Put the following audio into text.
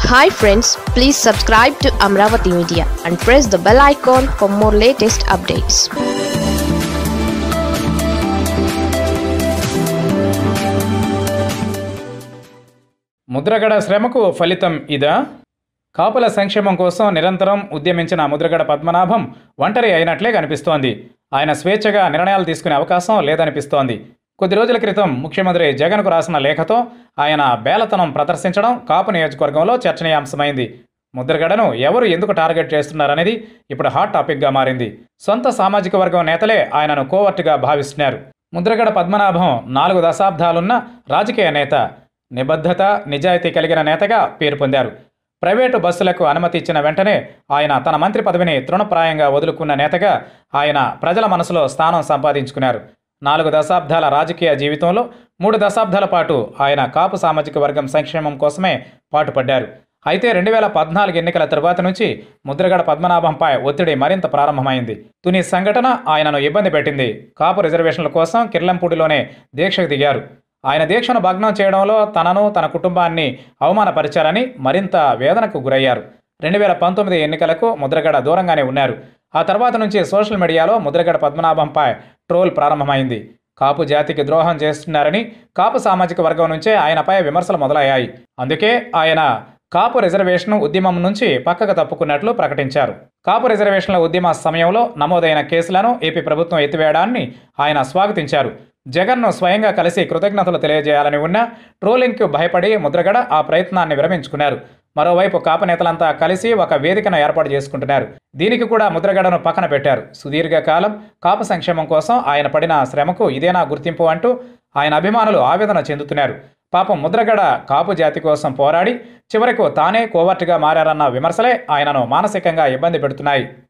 hi friends please subscribe to Amaravati media and press the bell icon for more latest updates Mudragada శ్రమకు ఫలితం ఇదా కాపుల సంక్షేమం కోసం నిరంతరం ఉద్యమించిన ముద్రగడ పద్మనాభం ఒంటరి అయినట్లే కనిపిస్తోంది ఆయన స్వేచ్ఛగా నిర్ణయాలు తీసుకునే అవకాశం లేదనిపిస్తోంది కొద్ది రోజుల క్రితం ముఖ్యమంత్రి జగన్కు రాసిన లేఖతో ఆయన బేలతనం ప్రదర్శించడం కాపు నియోజకవర్గంలో చర్చనీయాంశమైంది ముద్రగడను ఎవరు ఎందుకు టార్గెట్ చేస్తున్నారనేది ఇప్పుడు హాట్ టాపిక్గా మారింది సొంత సామాజిక వర్గం నేతలే ఆయనను కోవర్టుగా భావిస్తున్నారు ముద్రగడ పద్మనాభం నాలుగు దశాబ్దాలున్న రాజకీయ నేత నిబద్ధత నిజాయితీ కలిగిన నేతగా పేరు పొందారు ప్రైవేటు బస్సులకు అనుమతి ఇచ్చిన వెంటనే ఆయన తన మంత్రి పదవిని తృణప్రాయంగా వదులుకున్న నేతగా ఆయన ప్రజల మనసులో స్థానం సంపాదించుకున్నారు నాలుగు దశాబ్దాల రాజకీయ జీవితంలో మూడు దశాబ్దాల పాటు ఆయన కాపు సామాజిక వర్గం సంక్షేమం కోసమే పాటుపడ్డారు అయితే రెండు వేల పద్నాలుగు ఎన్నికల తరువాత నుంచి ముద్రగడ పద్మనాభంపై ఒత్తిడి మరింత ప్రారంభమైంది తుని సంఘటన ఆయనను ఇబ్బంది పెట్టింది కాపు రిజర్వేషన్ల కోసం కిర్లంపూడిలోనే దీక్షకు దిగారు ఆయన దీక్షను భగ్నం చేయడంలో తనను తన కుటుంబాన్ని అవమానపరిచారని మరింత వేదనకు గురయ్యారు రెండు వేల పంతొమ్మిది ఎన్నికలకు ముద్రగడ దూరంగానే ఉన్నారు ఆ తర్వాత నుంచి సోషల్ మీడియాలో ముద్రగడ పద్మనాభంపై ట్రోల్ ప్రారంభమైంది కాపు జాతికి ద్రోహం చేస్తున్నారని కాపు సామాజిక వర్గం నుంచే ఆయనపై విమర్శలు మొదలయ్యాయి అందుకే ఆయన కాపు రిజర్వేషన్ ఉద్యమం నుంచి పక్కకు తప్పుకున్నట్లు ప్రకటించారు కాపు రిజర్వేషన్ల ఉద్యమ సమయంలో నమోదైన కేసులను ఏపీ ప్రభుత్వం ఎత్తివేయడాన్ని ఆయన స్వాగతించారు జగన్ను స్వయంగా కలిసి కృతజ్ఞతలు తెలియజేయాలని ఉన్న ట్రోలింగ్కు భయపడి ముద్రగడ ఆ ప్రయత్నాన్ని విరమించుకున్నారు మరోవైపు కాపు నేతలంతా కలిసి ఒక వేదికను ఏర్పాటు చేసుకుంటున్నారు దీనికి కూడా ముద్రగడను పక్కన పెట్టారు సుదీర్ఘకాలం కాపు సంక్షేమం కోసం ఆయన పడిన శ్రమకు ఇదేనా గుర్తింపు అంటూ ఆయన అభిమానులు ఆవేదన చెందుతున్నారు పాపం ముద్రగడ కాపు జాతి కోసం పోరాడి చివరకు తానే కోవర్టుగా మారారన్న విమర్శలే ఆయనను మానసికంగా ఇబ్బంది పెడుతున్నాయి